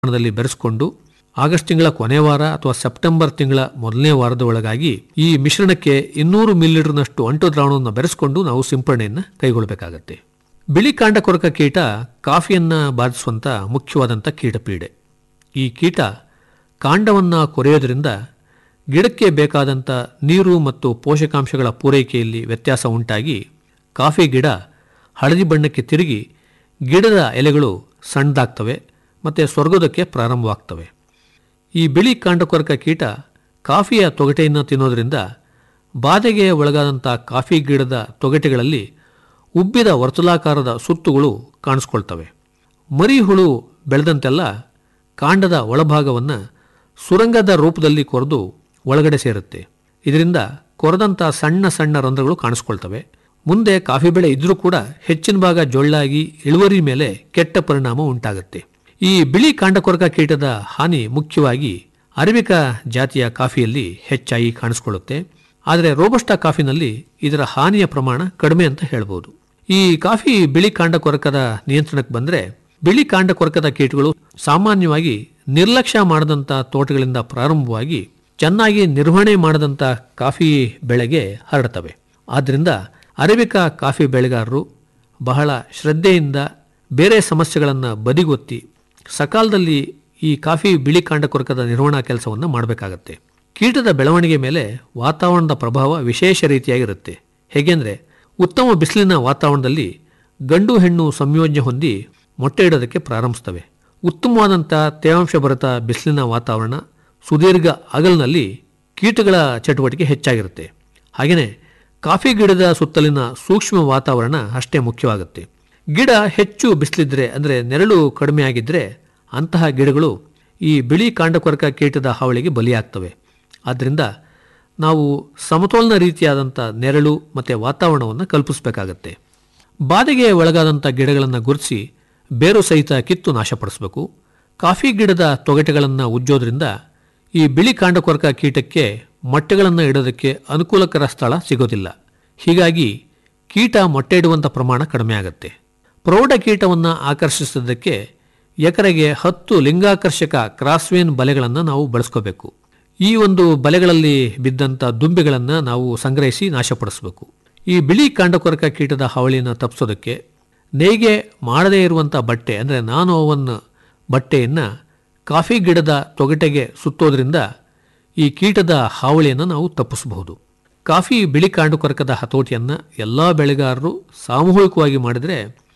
ಪ್ರಮಾಣದಲ್ಲಿ ಬೆರೆಸಿಕೊಂಡು ಆಗಸ್ಟ್ ತಿಂಗಳ ಕೊನೆ ವಾರ ಅಥವಾ ಸೆಪ್ಟೆಂಬರ್ ತಿಂಗಳ ಮೊದಲನೇ ವಾರದ ಒಳಗಾಗಿ ಈ ಮಿಶ್ರಣಕ್ಕೆ ಇನ್ನೂರು ಮಿಲಿಲೀಟರ್ನಷ್ಟು ಅಂಟು ದ್ರಾವಣವನ್ನು ಬೆರೆಸಿಕೊಂಡು ನಾವು ಸಿಂಪಡಣೆಯನ್ನು ಕೈಗೊಳ್ಳಬೇಕಾಗತ್ತೆ ಬಿಳಿ ಕಾಂಡ ಕೊರಕ ಕೀಟ ಕಾಫಿಯನ್ನು ಬಾಧಿಸುವಂಥ ಮುಖ್ಯವಾದಂಥ ಕೀಟಪೀಡೆ ಈ ಕೀಟ ಕಾಂಡವನ್ನು ಕೊರೆಯೋದ್ರಿಂದ ಗಿಡಕ್ಕೆ ಬೇಕಾದಂಥ ನೀರು ಮತ್ತು ಪೋಷಕಾಂಶಗಳ ಪೂರೈಕೆಯಲ್ಲಿ ವ್ಯತ್ಯಾಸ ಉಂಟಾಗಿ ಕಾಫಿ ಗಿಡ ಹಳದಿ ಬಣ್ಣಕ್ಕೆ ತಿರುಗಿ ಗಿಡದ ಎಲೆಗಳು ಸಣ್ಣದಾಗ್ತವೆ ಮತ್ತು ಸ್ವರ್ಗೋದಕ್ಕೆ ಪ್ರಾರಂಭವಾಗ್ತವೆ ಈ ಬಿಳಿ ಕಾಂಡಕೊರಕ ಕೀಟ ಕಾಫಿಯ ತೊಗಟೆಯನ್ನು ತಿನ್ನೋದ್ರಿಂದ ಬಾಧೆಗೆ ಒಳಗಾದಂಥ ಕಾಫಿ ಗಿಡದ ತೊಗಟೆಗಳಲ್ಲಿ ಉಬ್ಬಿದ ವರ್ತುಲಾಕಾರದ ಸುತ್ತುಗಳು ಕಾಣಿಸ್ಕೊಳ್ತವೆ ಮರಿ ಹುಳು ಬೆಳೆದಂತೆಲ್ಲ ಕಾಂಡದ ಒಳಭಾಗವನ್ನು ಸುರಂಗದ ರೂಪದಲ್ಲಿ ಕೊರೆದು ಒಳಗಡೆ ಸೇರುತ್ತೆ ಇದರಿಂದ ಕೊರೆದಂಥ ಸಣ್ಣ ಸಣ್ಣ ರಂಧ್ರಗಳು ಕಾಣಿಸ್ಕೊಳ್ತವೆ ಮುಂದೆ ಕಾಫಿ ಬೆಳೆ ಇದ್ರೂ ಕೂಡ ಹೆಚ್ಚಿನ ಭಾಗ ಜೊಳ್ಳಾಗಿ ಇಳುವರಿ ಮೇಲೆ ಕೆಟ್ಟ ಪರಿಣಾಮ ಉಂಟಾಗುತ್ತೆ ಈ ಬಿಳಿ ಕಾಂಡಕೊರಕ ಕೀಟದ ಹಾನಿ ಮುಖ್ಯವಾಗಿ ಅರೇಬಿಕಾ ಜಾತಿಯ ಕಾಫಿಯಲ್ಲಿ ಹೆಚ್ಚಾಗಿ ಕಾಣಿಸ್ಕೊಳ್ಳುತ್ತೆ ಆದರೆ ರೋಬಸ್ಟಾ ಕಾಫಿನಲ್ಲಿ ಇದರ ಹಾನಿಯ ಪ್ರಮಾಣ ಕಡಿಮೆ ಅಂತ ಹೇಳ್ಬೋದು ಈ ಕಾಫಿ ಬಿಳಿ ಕಾಂಡ ಕೊರಕದ ನಿಯಂತ್ರಣಕ್ಕೆ ಬಂದರೆ ಬಿಳಿ ಕಾಂಡ ಕೊರಕದ ಕೀಟಗಳು ಸಾಮಾನ್ಯವಾಗಿ ನಿರ್ಲಕ್ಷ್ಯ ಮಾಡದಂಥ ತೋಟಗಳಿಂದ ಪ್ರಾರಂಭವಾಗಿ ಚೆನ್ನಾಗಿ ನಿರ್ವಹಣೆ ಮಾಡದಂಥ ಕಾಫಿ ಬೆಳೆಗೆ ಹರಡ್ತವೆ ಆದ್ದರಿಂದ ಅರೇಬಿಕಾ ಕಾಫಿ ಬೆಳೆಗಾರರು ಬಹಳ ಶ್ರದ್ಧೆಯಿಂದ ಬೇರೆ ಸಮಸ್ಯೆಗಳನ್ನು ಬದಿಗೊತ್ತಿ ಸಕಾಲದಲ್ಲಿ ಈ ಕಾಫಿ ಬಿಳಿ ಕಾಂಡ ಕೊರಕದ ನಿರ್ವಹಣಾ ಕೆಲಸವನ್ನು ಮಾಡಬೇಕಾಗತ್ತೆ ಕೀಟದ ಬೆಳವಣಿಗೆ ಮೇಲೆ ವಾತಾವರಣದ ಪ್ರಭಾವ ವಿಶೇಷ ರೀತಿಯಾಗಿರುತ್ತೆ ಹೇಗೆಂದರೆ ಉತ್ತಮ ಬಿಸಿಲಿನ ವಾತಾವರಣದಲ್ಲಿ ಗಂಡು ಹೆಣ್ಣು ಸಂಯೋಜನೆ ಹೊಂದಿ ಮೊಟ್ಟೆ ಇಡೋದಕ್ಕೆ ಪ್ರಾರಂಭಿಸ್ತವೆ ಉತ್ತಮವಾದಂಥ ತೇವಾಂಶ ಭರಿತ ಬಿಸಿಲಿನ ವಾತಾವರಣ ಸುದೀರ್ಘ ಹಗಲಿನಲ್ಲಿ ಕೀಟಗಳ ಚಟುವಟಿಕೆ ಹೆಚ್ಚಾಗಿರುತ್ತೆ ಹಾಗೆಯೇ ಕಾಫಿ ಗಿಡದ ಸುತ್ತಲಿನ ಸೂಕ್ಷ್ಮ ವಾತಾವರಣ ಅಷ್ಟೇ ಮುಖ್ಯವಾಗುತ್ತೆ ಗಿಡ ಹೆಚ್ಚು ಬಿಸಿಲಿದ್ರೆ ಅಂದರೆ ನೆರಳು ಕಡಿಮೆ ಆಗಿದ್ದರೆ ಅಂತಹ ಗಿಡಗಳು ಈ ಬಿಳಿ ಕಾಂಡಕೊರಕ ಕೀಟದ ಹಾವಳಿಗೆ ಬಲಿಯಾಗ್ತವೆ ಆದ್ದರಿಂದ ನಾವು ಸಮತೋಲನ ರೀತಿಯಾದಂಥ ನೆರಳು ಮತ್ತು ವಾತಾವರಣವನ್ನು ಕಲ್ಪಿಸಬೇಕಾಗತ್ತೆ ಬಾಧೆಗೆ ಒಳಗಾದಂಥ ಗಿಡಗಳನ್ನು ಗುರುತಿಸಿ ಬೇರು ಸಹಿತ ಕಿತ್ತು ನಾಶಪಡಿಸಬೇಕು ಕಾಫಿ ಗಿಡದ ತೊಗಟೆಗಳನ್ನು ಉಜ್ಜೋದ್ರಿಂದ ಈ ಬಿಳಿ ಕಾಂಡಕೊರಕ ಕೀಟಕ್ಕೆ ಮೊಟ್ಟೆಗಳನ್ನು ಇಡೋದಕ್ಕೆ ಅನುಕೂಲಕರ ಸ್ಥಳ ಸಿಗೋದಿಲ್ಲ ಹೀಗಾಗಿ ಕೀಟ ಮೊಟ್ಟೆ ಇಡುವಂಥ ಪ್ರಮಾಣ ಕಡಿಮೆ ಆಗುತ್ತೆ ಪ್ರೌಢ ಕೀಟವನ್ನು ಆಕರ್ಷಿಸೋದಕ್ಕೆ ಎಕರೆಗೆ ಹತ್ತು ಲಿಂಗಾಕರ್ಷಕ ಕ್ರಾಸ್ವೇನ್ ಬಲೆಗಳನ್ನು ನಾವು ಬಳಸ್ಕೋಬೇಕು ಈ ಒಂದು ಬಲೆಗಳಲ್ಲಿ ಬಿದ್ದಂಥ ದುಂಬಿಗಳನ್ನು ನಾವು ಸಂಗ್ರಹಿಸಿ ನಾಶಪಡಿಸಬೇಕು ಈ ಬಿಳಿ ಕಾಂಡಕೊರಕ ಕೀಟದ ಹಾವಳಿಯನ್ನು ತಪ್ಪಿಸೋದಕ್ಕೆ ನೇಯ್ಗೆ ಮಾಡದೇ ಇರುವಂಥ ಬಟ್ಟೆ ಅಂದರೆ ನಾನು ಓವನ್ ಬಟ್ಟೆಯನ್ನು ಕಾಫಿ ಗಿಡದ ತೊಗಟೆಗೆ ಸುತ್ತೋದ್ರಿಂದ ಈ ಕೀಟದ ಹಾವಳಿಯನ್ನು ನಾವು ತಪ್ಪಿಸಬಹುದು ಕಾಫಿ ಬಿಳಿ ಕಾಂಡಕೊರಕದ ಹತೋಟಿಯನ್ನು ಎಲ್ಲ ಬೆಳೆಗಾರರು ಸಾಮೂಹಿಕವಾಗಿ ಮಾಡಿದರೆ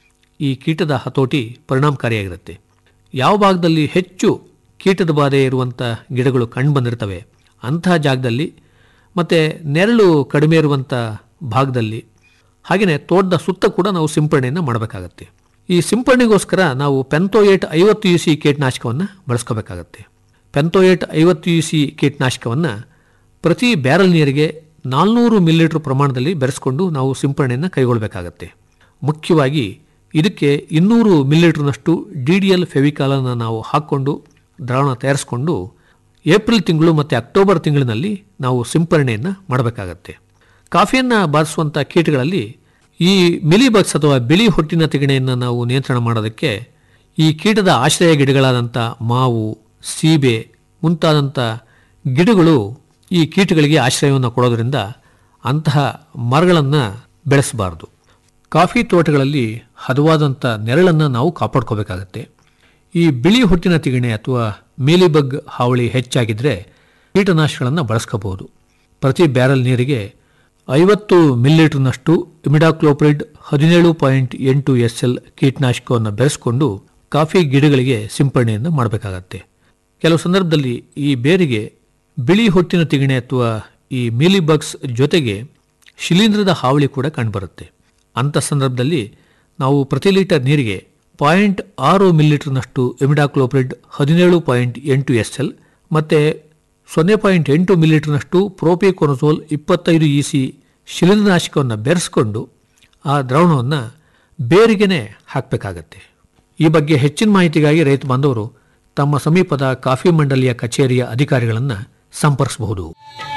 ಈ ಕೀಟದ ಹತೋಟಿ ಪರಿಣಾಮಕಾರಿಯಾಗಿರುತ್ತೆ ಯಾವ ಭಾಗದಲ್ಲಿ ಹೆಚ್ಚು ಕೀಟದ ಬಾಧೆ ಇರುವಂಥ ಗಿಡಗಳು ಕಂಡು ಬಂದಿರ್ತವೆ ಅಂತಹ ಜಾಗದಲ್ಲಿ ಮತ್ತು ನೆರಳು ಕಡಿಮೆ ಇರುವಂಥ ಭಾಗದಲ್ಲಿ ಹಾಗೆಯೇ ತೋಟದ ಸುತ್ತ ಕೂಡ ನಾವು ಸಿಂಪಡಣೆಯನ್ನು ಮಾಡಬೇಕಾಗತ್ತೆ ಈ ಸಿಂಪಡಣೆಗೋಸ್ಕರ ನಾವು ಪೆಂತೋಯೇಟ್ ಐವತ್ತು ಯು ಸಿ ಕೀಟನಾಶಕವನ್ನು ಬಳಸ್ಕೋಬೇಕಾಗತ್ತೆ ಪೆಂತೋಯೇಟ್ ಐವತ್ತು ಯು ಸಿ ಕೀಟನಾಶಕವನ್ನು ಪ್ರತಿ ಬ್ಯಾರಲ್ ನೀರಿಗೆ ನಾಲ್ನೂರು ಮಿಲಿಲೀಟ್ರ್ ಪ್ರಮಾಣದಲ್ಲಿ ಬೆರೆಸ್ಕೊಂಡು ನಾವು ಸಿಂಪಡಣೆಯನ್ನು ಕೈಗೊಳ್ಳಬೇಕಾಗತ್ತೆ ಮುಖ್ಯವಾಗಿ ಇದಕ್ಕೆ ಇನ್ನೂರು ಮಿಲಿಲೀಟ್ರ್ನಷ್ಟು ಡಿ ಡಿ ಎಲ್ ಫೆವಿಕಾಲನ್ನು ನಾವು ಹಾಕ್ಕೊಂಡು ದ್ರಾವಣ ತಯಾರಿಸ್ಕೊಂಡು ಏಪ್ರಿಲ್ ತಿಂಗಳು ಮತ್ತು ಅಕ್ಟೋಬರ್ ತಿಂಗಳಿನಲ್ಲಿ ನಾವು ಸಿಂಪರಣೆಯನ್ನು ಮಾಡಬೇಕಾಗತ್ತೆ ಕಾಫಿಯನ್ನು ಬಾಧಿಸುವಂಥ ಕೀಟಗಳಲ್ಲಿ ಈ ಮಿಲಿಬಗ್ಸ್ ಅಥವಾ ಬಿಳಿ ಹೊಟ್ಟಿನ ತಿಗಣೆಯನ್ನು ನಾವು ನಿಯಂತ್ರಣ ಮಾಡೋದಕ್ಕೆ ಈ ಕೀಟದ ಆಶ್ರಯ ಗಿಡಗಳಾದಂಥ ಮಾವು ಸೀಬೆ ಮುಂತಾದಂಥ ಗಿಡಗಳು ಈ ಕೀಟಗಳಿಗೆ ಆಶ್ರಯವನ್ನು ಕೊಡೋದರಿಂದ ಅಂತಹ ಮರಗಳನ್ನು ಬೆಳೆಸಬಾರ್ದು ಕಾಫಿ ತೋಟಗಳಲ್ಲಿ ಹದವಾದಂಥ ನೆರಳನ್ನು ನಾವು ಕಾಪಾಡ್ಕೋಬೇಕಾಗತ್ತೆ ಈ ಬಿಳಿ ಹೊಟ್ಟಿನ ತಿಗಣೆ ಅಥವಾ ಮೇಲಿಬಗ್ ಹಾವಳಿ ಹೆಚ್ಚಾಗಿದ್ದರೆ ಕೀಟನಾಶಕಗಳನ್ನು ಬಳಸ್ಕೋಬಹುದು ಪ್ರತಿ ಬ್ಯಾರಲ್ ನೀರಿಗೆ ಐವತ್ತು ಮಿಲಿಲೀಟರ್ನಷ್ಟು ಇಮಿಡಾಕ್ಲೋಪ್ರಿಡ್ ಹದಿನೇಳು ಪಾಯಿಂಟ್ ಎಂಟು ಎಸ್ ಎಲ್ ಕೀಟನಾಶಕವನ್ನು ಬೆರೆಸ್ಕೊಂಡು ಕಾಫಿ ಗಿಡಗಳಿಗೆ ಸಿಂಪಡಣೆಯನ್ನು ಮಾಡಬೇಕಾಗತ್ತೆ ಕೆಲವು ಸಂದರ್ಭದಲ್ಲಿ ಈ ಬೇರಿಗೆ ಬಿಳಿ ಹೊಟ್ಟಿನ ತಿಗಣೆ ಅಥವಾ ಈ ಮೀಲಿಬಗ್ಸ್ ಜೊತೆಗೆ ಶಿಲೀಂಧ್ರದ ಹಾವಳಿ ಕೂಡ ಕಂಡುಬರುತ್ತೆ ಅಂಥ ಸಂದರ್ಭದಲ್ಲಿ ನಾವು ಪ್ರತಿ ಲೀಟರ್ ನೀರಿಗೆ ಪಾಯಿಂಟ್ ಆರು ಮಿಲಿಲೀಟರ್ನಷ್ಟು ಎಮಿಡಾಕ್ಲೋಪ್ರಿಡ್ ಹದಿನೇಳು ಪಾಯಿಂಟ್ ಎಂಟು ಎಸ್ ಎಲ್ ಮತ್ತು ಸೊನ್ನೆ ಪಾಯಿಂಟ್ ಎಂಟು ಮಿಲಿಲೀಟರ್ನಷ್ಟು ಪ್ರೋಪಿಕೊನಸೋಲ್ ಇಪ್ಪತ್ತೈದು ಇ ಸಿ ಶಿಲೀಂಧ್ರನಾಶಕವನ್ನು ಬೆರೆಸ್ಕೊಂಡು ಆ ದ್ರಾವಣವನ್ನು ಬೇರಿಗೆನೆ ಹಾಕಬೇಕಾಗತ್ತೆ ಈ ಬಗ್ಗೆ ಹೆಚ್ಚಿನ ಮಾಹಿತಿಗಾಗಿ ರೈತ ಬಾಂಧವರು ತಮ್ಮ ಸಮೀಪದ ಕಾಫಿ ಮಂಡಳಿಯ ಕಚೇರಿಯ ಅಧಿಕಾರಿಗಳನ್ನು ಸಂಪರ್ಕಿಸಬಹುದು